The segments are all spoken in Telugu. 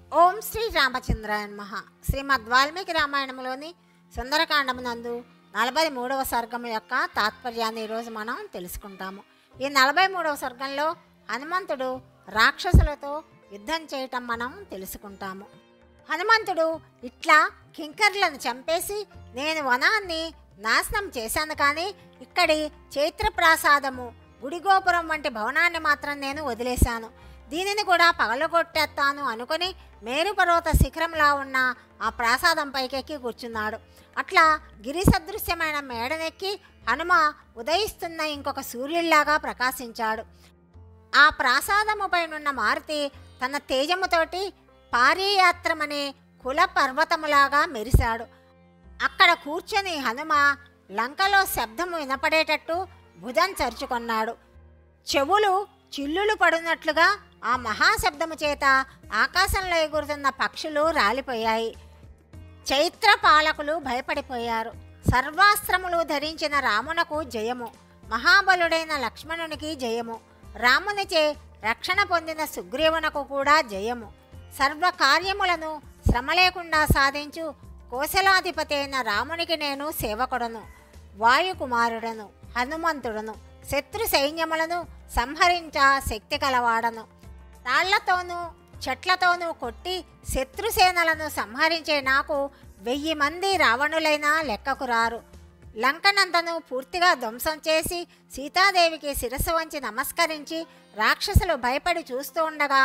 ఓం శ్రీ రామచంద్రాయ నమః శ్రీమద్ వాల్మీకి రామాయణంలోని సుందరకాండమునందు నలభై మూడవ సర్గం యొక్క తాత్పర్యాన్ని ఈరోజు మనం తెలుసుకుంటాము ఈ నలభై మూడవ సర్గంలో హనుమంతుడు రాక్షసులతో యుద్ధం చేయటం మనం తెలుసుకుంటాము హనుమంతుడు ఇట్లా కింకర్లను చంపేసి నేను వనాన్ని నాశనం చేశాను కానీ ఇక్కడి చైత్ర ప్రాసాదము గుడిగోపురం వంటి భవనాన్ని మాత్రం నేను వదిలేశాను దీనిని కూడా పగలగొట్టేస్తాను అనుకుని మేరు పర్వత శిఖరంలా ఉన్న ఆ ప్రాసాదం పైకెక్కి కూర్చున్నాడు అట్లా గిరి సదృశ్యమైన మేడనెక్కి హనుమ ఉదయిస్తున్న ఇంకొక సూర్యుల్లాగా ప్రకాశించాడు ఆ ప్రాసాదము పైనున్న మారుతి తన తేజముతోటి పారీయాత్రమనే కుల పర్వతములాగా మెరిశాడు అక్కడ కూర్చొని హనుమ లంకలో శబ్దము వినపడేటట్టు భుజం చరుచుకొన్నాడు చెవులు చిల్లులు పడినట్లుగా ఆ మహాశబ్దము చేత ఆకాశంలో ఎగురుతున్న పక్షులు రాలిపోయాయి చైత్ర పాలకులు భయపడిపోయారు సర్వాస్త్రములు ధరించిన రామునకు జయము మహాబలుడైన లక్ష్మణునికి జయము రామునిచే రక్షణ పొందిన సుగ్రీవునకు కూడా జయము సర్వ కార్యములను శ్రమ లేకుండా సాధించు కోశలాధిపతి అయిన రామునికి నేను సేవకుడను వాయుకుమారుడను హనుమంతుడను శత్రు సైన్యములను సంహరించ శక్తి కలవాడను రాళ్లతోనూ చెట్లతోనూ కొట్టి శత్రుసేనలను సంహరించే నాకు వెయ్యి మంది రావణులైనా లెక్కకు రారు లంకనంతను పూర్తిగా ధ్వంసం చేసి సీతాదేవికి శిరస్సు వంచి నమస్కరించి రాక్షసులు భయపడి చూస్తూ ఉండగా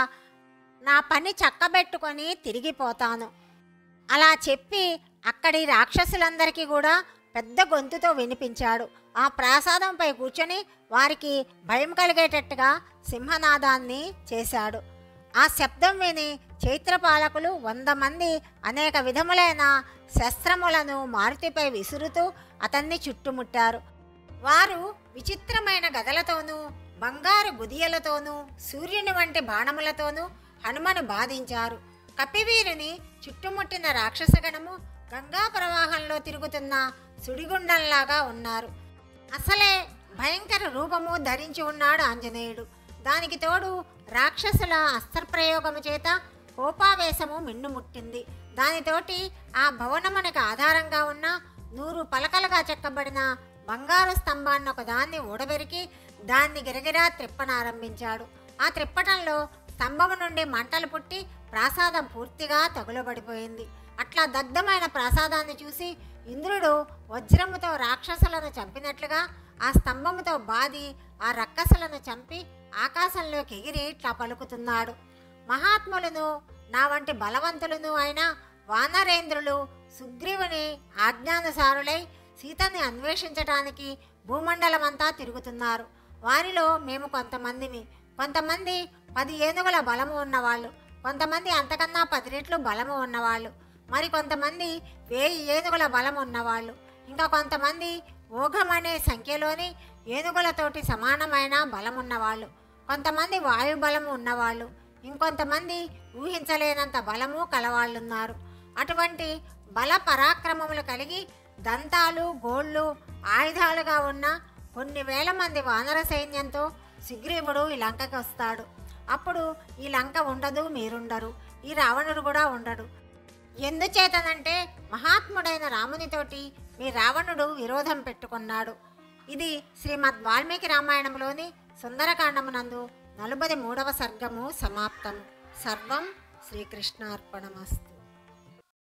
నా పని చక్కబెట్టుకొని తిరిగిపోతాను అలా చెప్పి అక్కడి రాక్షసులందరికీ కూడా పెద్ద గొంతుతో వినిపించాడు ఆ ప్రాసాదంపై కూర్చొని వారికి భయం కలిగేటట్టుగా సింహనాదాన్ని చేశాడు ఆ శబ్దం విని చైత్రపాలకులు వంద మంది అనేక విధములైన శస్త్రములను మారుతిపై విసురుతూ అతన్ని చుట్టుముట్టారు వారు విచిత్రమైన గదలతోనూ బంగారు గుదియలతోనూ సూర్యుని వంటి బాణములతోనూ హనుమను బాధించారు కపివీరుని చుట్టుముట్టిన రాక్షసగణము గంగా ప్రవాహంలో తిరుగుతున్న సుడిగుండంలాగా ఉన్నారు అసలే భయంకర రూపము ధరించి ఉన్నాడు ఆంజనేయుడు దానికి తోడు రాక్షసుల అస్త్రప్రయోగము చేత కోపావేశము మిన్నుముట్టింది దానితోటి ఆ భవనమునకు ఆధారంగా ఉన్న నూరు పలకలుగా చెక్కబడిన బంగారు స్తంభాన్ని ఒక దాన్ని ఊడబెరికి దాన్ని గిరగిరా త్రిప్పనారంభించాడు ఆ త్రిప్పటంలో స్తంభము నుండి మంటలు పుట్టి ప్రాసాదం పూర్తిగా తగులబడిపోయింది అట్లా దగ్ధమైన ప్రాసాదాన్ని చూసి ఇంద్రుడు వజ్రముతో రాక్షసులను చంపినట్లుగా ఆ స్తంభముతో బాది ఆ రక్కసులను చంపి ఆకాశంలోకి ఎగిరి ఇట్లా పలుకుతున్నాడు మహాత్ములను నా వంటి బలవంతులను అయిన వానరేంద్రులు సుగ్రీవుని ఆజ్ఞానుసారులై సీతని అన్వేషించటానికి భూమండలమంతా తిరుగుతున్నారు వారిలో మేము కొంతమందిమి కొంతమంది పది ఏనుగుల బలము ఉన్నవాళ్ళు కొంతమంది అంతకన్నా పది రెట్లు బలము ఉన్నవాళ్ళు మరి కొంతమంది వేయి ఏనుగుల బలం ఉన్నవాళ్ళు ఇంకా కొంతమంది ఓఘం అనే సంఖ్యలోని ఏనుగులతోటి సమానమైన బలం ఉన్నవాళ్ళు కొంతమంది వాయు బలము ఉన్నవాళ్ళు ఇంకొంతమంది ఊహించలేనంత బలము కలవాళ్ళున్నారు అటువంటి బల పరాక్రమములు కలిగి దంతాలు గోళ్ళు ఆయుధాలుగా ఉన్న కొన్ని వేల మంది వానర సైన్యంతో సుగ్రీవుడు ఈ లంకకి వస్తాడు అప్పుడు ఈ లంక ఉండదు మీరుండరు ఈ రావణుడు కూడా ఉండడు ఎందుచేతనంటే మహాత్ముడైన రామునితోటి మీ రావణుడు విరోధం పెట్టుకున్నాడు ఇది శ్రీమద్ వాల్మీకి రామాయణంలోని సుందరకాండమునందు నలభై మూడవ సర్గము సమాప్తం సర్వం శ్రీకృష్ణార్పణమస్తు